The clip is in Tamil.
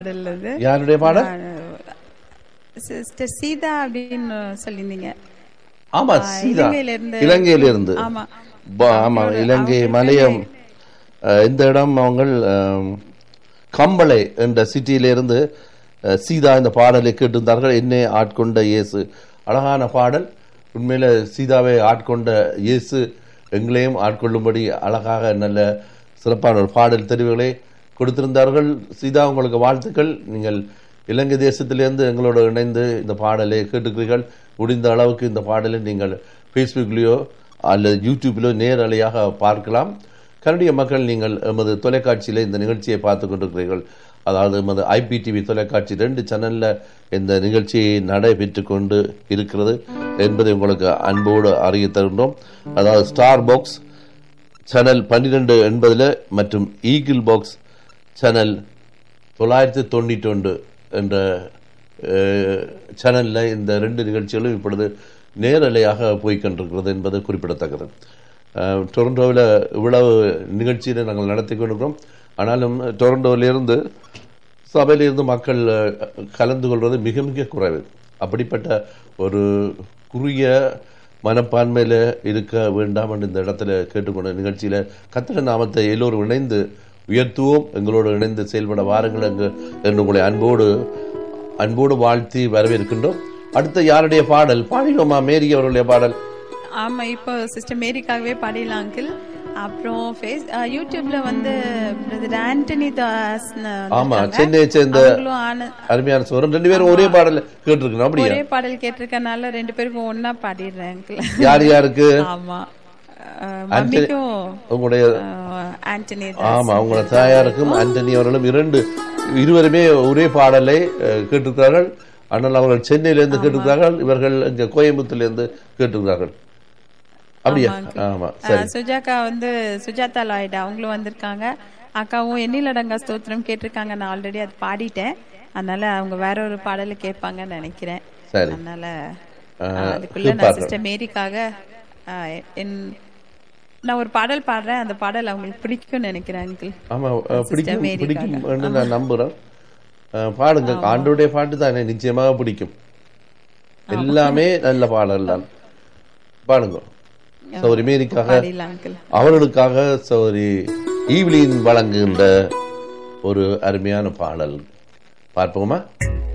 பாடல் அது யாருடைய பாடல் சிஸ்டர் சீதா அப்படின்னு சொல்லியிருந்தீங்க ஆமா ஆ, சீதா இலங்கையில இருந்து. இலங்கையில இருந்து ஆமா ப- ஆமா இலங்கை மலையம் அஹ், இந்த இடம் அவங்க அஹ், கம்பளை என்ற சிட்டியில இருந்து அஹ், சீதா இந்த பாடலை கேட்டிருந்தார்கள் என்னை ஆட்கொண்ட இயேசு அழகான பாடல் உண்மையில சீதாவை ஆட்கொண்ட இயேசு எங்களையும் ஆட்கொள்ளும்படி அழகாக நல்ல சிறப்பான ஒரு பாடல் தெரிவுகளை கொடுத்திருந்தார்கள் சீதா உங்களுக்கு வாழ்த்துக்கள் நீங்கள் இலங்கை தேசத்திலிருந்து எங்களோடு இணைந்து இந்த பாடலை கேட்டுக்கிறீர்கள் முடிந்த அளவுக்கு இந்த பாடலை நீங்கள் ஃபேஸ்புக்லேயோ அல்லது யூடியூப்லோ நேரலையாக பார்க்கலாம் கனடிய மக்கள் நீங்கள் எமது தொலைக்காட்சியில் இந்த நிகழ்ச்சியை பார்த்து கொண்டிருக்கிறீர்கள் அதாவது எமது ஐபிடிவி தொலைக்காட்சி ரெண்டு சேனல்ல இந்த நிகழ்ச்சி நடைபெற்று கொண்டு இருக்கிறது என்பதை உங்களுக்கு அன்போடு அறிய தருகின்றோம் அதாவது ஸ்டார் பாக்ஸ் சேனல் பன்னிரெண்டு எண்பதுல மற்றும் ஈகிள் பாக்ஸ் சேனல் தொள்ளாயிரத்தி தொண்ணூற்றி ஒன்று என்ற சேனலில் இந்த ரெண்டு நிகழ்ச்சிகளும் இப்பொழுது நேரலையாக போய்கொண்டிருக்கிறது என்பது குறிப்பிடத்தக்கது அஹ், டொரண்டோவில் இவ்வளவு நிகழ்ச்சியை நாங்கள் நடத்தி கொண்டிருக்கிறோம் ஆனாலும் டொரண்டோவிலிருந்து சபையிலிருந்து மக்கள் அஹ், கலந்து கொள்வது மிக மிக குறைவு அப்படிப்பட்ட ஒரு குறுகிய மனப்பான்மையில் இருக்க வேண்டாம் என்று இந்த இடத்துல கேட்டுக்கொண்ட நிகழ்ச்சியில் கத்திர நாமத்தை எல்லோரும் இணைந்து உயர்த்துவோம் எங்களோடு இணைந்து செயல்பட வாருங்கள் எங்கு என்று உங்களை அன்போடு அன்போடு வாழ்த்தி வரவேற்கின்றோம் அடுத்த யாருடைய பாடல் பாடினோமா மேரி அவர்களுடைய பாடல் ஆமா இப்போ சிஸ்டர் மேரிக்காகவே பாடிடலாம் அங்கிள் அப்புறம் ஃபேஸ் யூடியூப்ல வந்து பிரதர் ஆண்டனி தாஸ் ஆமா சென்னையை சேர்ந்த அவங்களும் ஆன- அருமையான சோரன் ரெண்டு பேரும் ஒரே பாடல் கேட்டிருக்கணும் அப்படியா ஒரே பாடல் கேட்டிருக்கனால ரெண்டு பேருக்கும் ஒன்னா பாடிடுறேன் அங்கிள் யார் யாருக்கு ஆமா அஹ், மம்மிக்கும் உங்களுடைய அஹ், ஆண்டனி ஆமா அவங்களோட தாயாருக்கும் ஆண்டனி அவர்களும் இரண்டு இருவருமே ஒரே பாடலை அஹ், கேட்டிருக்கிறார்கள் ஆனால் அவர்கள் சென்னையிலிருந்து கேட்டிருக்கிறார்கள் இவர்கள் இங்க கோயம்புத்தூர்ல கேட்டிருக்கிறார்கள் அப்படியா ஆமா சரி அஹ், சுஜாதா வந்து சுஜாதா லாய்டு அவங்களும் வந்திருக்காங்க அக்காவும் எண்ணிலடங்கா ஸ்தோத்திரம் கேட்டிருக்காங்க நான் ஆல்ரெடி அது பாடிட்டேன் அதனால அவங்க வேற ஒரு பாடலை கேட்பாங்கன்னு நினைக்கிறேன் சரி அதனால அஹ், அஹ், அதுக்குள்ள நான் சிஸ்டர் மேரிக்காக அஹ், என் நான் ஒரு பாடல் பாடுறேன் அந்த பாடல் அவங்களுக்கு பிடிக்கும்னு நினைக்கிறேன் அங்கிள் ஆமா அஹ், பிடிக்கும் மேரிக்காக. பிடிக்கும் என்று நான் நம்புறேன் அஹ், பாடுங்க ஆண்டோடைய பாட்டு தான் எனக்கு நிச்சயமாக பிடிக்கும் எல்லாமே நல்ல பாடல் தான் பாடுங்க சௌரி மேரிக்காக பாடிடலாம் அங்கிள் அவர்களுக்காக சௌரி ஈவ்லின் வழங்குகின்ற ஒரு அருமையான பாடல் பார்ப்போமா